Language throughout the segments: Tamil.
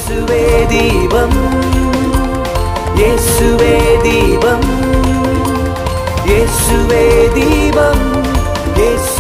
இயேசுவே தீபம் இயேசுவே தீபம் இயேசுவே தீபம் இயேசு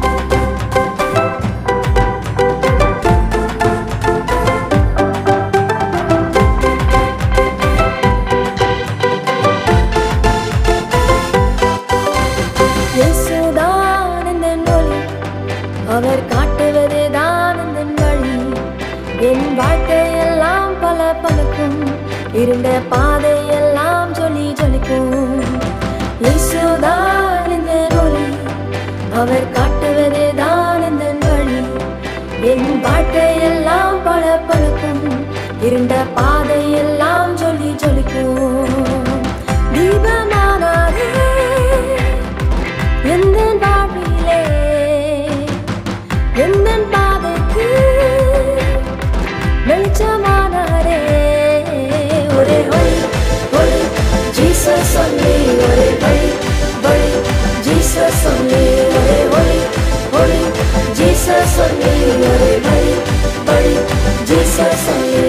இயேசுதான் எந்தன் ஒளி அவர் காட்டுவதுதான் எந்தன் வழி என் வாழ்க்கையெல்லாம் பல பழுக்கும் இருண்ட பாதையெல்லாம் சொல்லி ஜொலிக்கும் இயேசுதான் எந்தன் ஒளி அவர் காட்டுவதுதான் எந்தன் வழி என் வாழ்க்கையெல்லாம் பல பழுக்கும் இருண்ட பாதையெல்லாம் சொல்லி ஜொலிக்கும் தீபமானாரே எந்தன் வாழ்விலே எந்தன் பாதைக்கு வெளிச்சமானாரே ஒரே ஒளி ஒளி ஜீசஸ் சொல்லி ஒரே வழி வழி ஜீசஸ் சொல்லி ஒரே ஒளி ஒளி ஜீசஸ் சொல்லி ஒரே வழி வழி ஜீசஸ் சொல்லி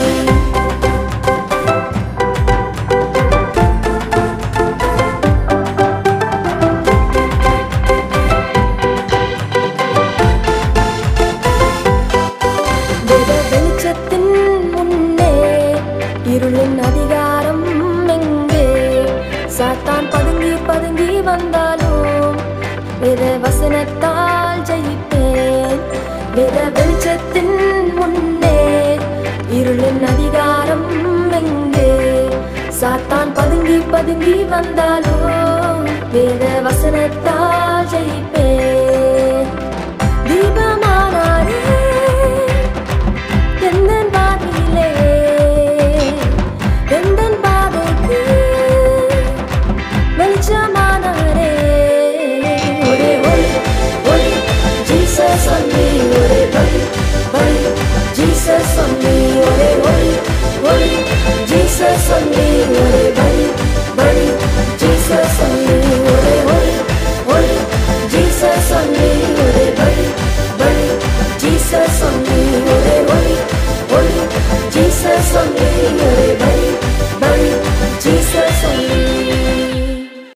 வேத வெளிச்சத்தின் முன்னே இருளின் அதிகாரம் எங்கே சாத்தான் பதுங்கி பதுங்கி வந்தாலும் வேத வசனத்தால் ஜெயிப்பேன் வேத வெளிச்சத்தின் முன்னே இருளின் அதிகாரம் எங்கே சாத்தான் பதுங்கி பதுங்கி வந்தாலும் வேத வசனத்தால் ஜெயிப்பேன் தீபமானாரே எந்தன் பாதையிலே எந்தன் பாதைக்கு வெளிச்சமானாரே ஒரே ஒளி ஒளி ஜீசஸ் சொல்லி ஒரே வழி வழி ஜீசஸ் சொல்லி ஒரே ஒளி ஒளி ஜீசஸ் சொல்லி ஒரே வழி வழி ஜீசஸ் சொல்லி ஒரே ஒளி ஒளி ஜீசஸ் சொல்லி ஒரே வழி வழி ஜீசஸ் சொல்லி ஒரே ஒளி ஒளி ஜீசஸ் சொல்லி ஒரே